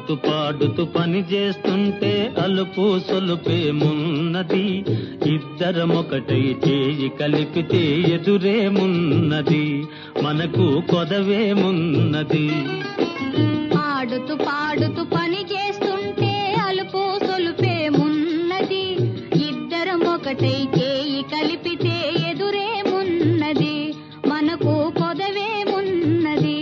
ఆడుతూ పాడుతూ పని చేస్తుంటే అలుపు సొలుపేమున్నది ఇద్దరమొకటై చేయి కలిపితే ఎదురేమున్నది మనకు కొదవేమున్నది ఆడుతూ పాడుతూ పని చేస్తుంటే అలుపు సొలుపేమున్నది ఇద్దరం ఒకటై చేయి కలిపితే ఎదురేమున్నది మనకు పొదవేమున్నది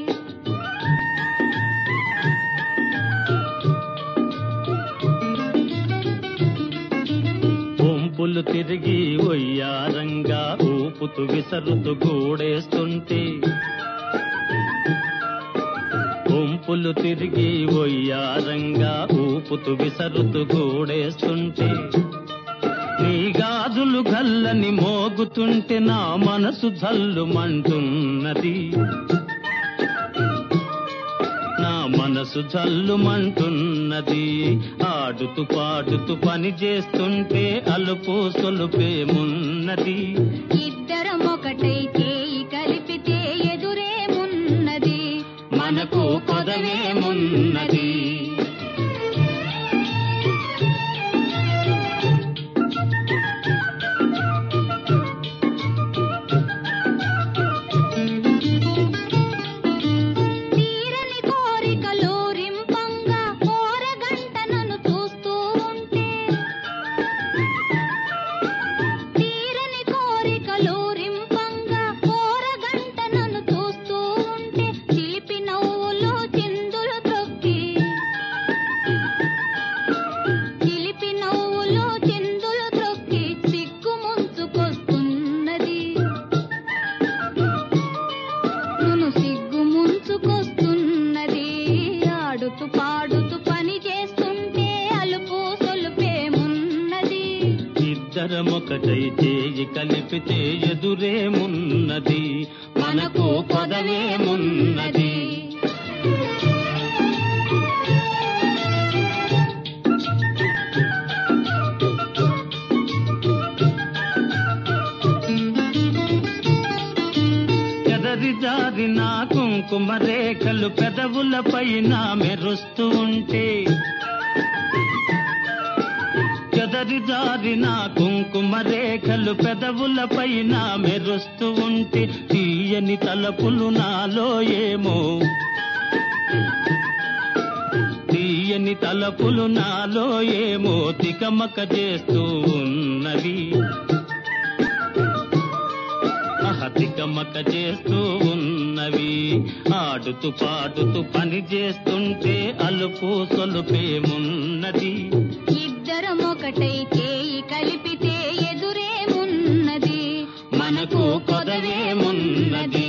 వంపులు తిరిగి ఒయ్యారంగా ఊపుతూ విసరుతూ గూడేస్తుంటే వంపులు తిరిగి ఒయ్యారంగా ఊపుతూ విసరుతూ గూడేస్తుంటే నీ గాజులు గల్లని మోగుతుంటే నా మనసు జల్లుమంటున్నది నా మనసు జల్లుమంటున్నది ఆడుతూ పాడుతూ పని చేస్తుంటే అలుపు సొలుపేమున్నది ఇద్దరం ఒకటై చేయి కలిపితే ఎదురేమున్నది మనకు కొదవేమున్నది తీరని కోరికలు రింపంగా కోరగంట నన్ను చూస్తూ ఉంటే తీరని కోరికలు రింపంగా కోరగంట నన్ను చూస్తూ ఉంటే చిలిపి నవ్వులు చిందులు తొక్కి చిలిపి నవ్వులు చిందులు త్రొక్కి సిగ్గు ముంచుకొస్తున్నది నన్ను సిగ్గు ముంచుకొస్తున్నది ఆడుతూ పాడుతూ పని చేస్తుంటే అలుపు సొలుపేమున్నది ఇద్దరమొకటై చేయి కలిపితే ఎదురేమున్నది మనకు పదవేమున్నది చెదరి జారిన కుంకుమ రేఖలు పెదవుల పైన మెరుస్తూ ఉంటే చెదరి జారిన కుంకుమ రేఖలు పెదవుల పైన మెరుస్తూ ఉంటే తీయని తలపులు నాలో ఏమో తీయని తలపులు నాలో ఏమో తికమక చేస్తూ ఉన్నవి తికమక చేస్తూ ఉన్నవి ఆడుతూ పాడుతూ పని చేస్తుంటే అలుపు సొలుపేమున్నది ఇద్దరం ఒకటై చేయి కలిపితే ఎదురేమున్నది మనకు కొదవేమున్నది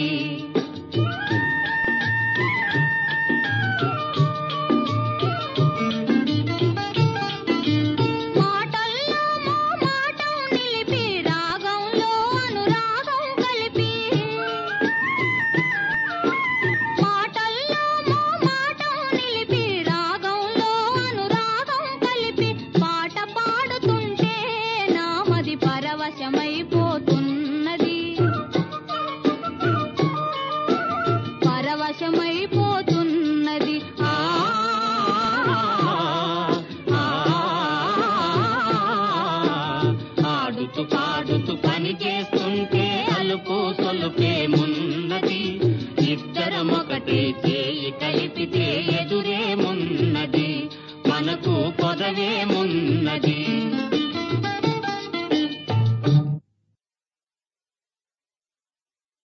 మాటల్లో మో మాటం నిలిపి రాగంలో అనురాగం కలిపి మాటల్లో మో మాటం నిలిపి రాగంలో అనురాగం కలిపి పాట పాడుతుంటే నామది పరవశమైపోతున్నది పరవశమైపోతున్నది ఆ ఆడుతూ పాడుతూ పని చేస్తుంటే అలుపు సొలుపేమున్నది ఇద్దరమొకటే చేయి కలిపితే ఎదురేమున్నది మనకు కొదవేమున్నది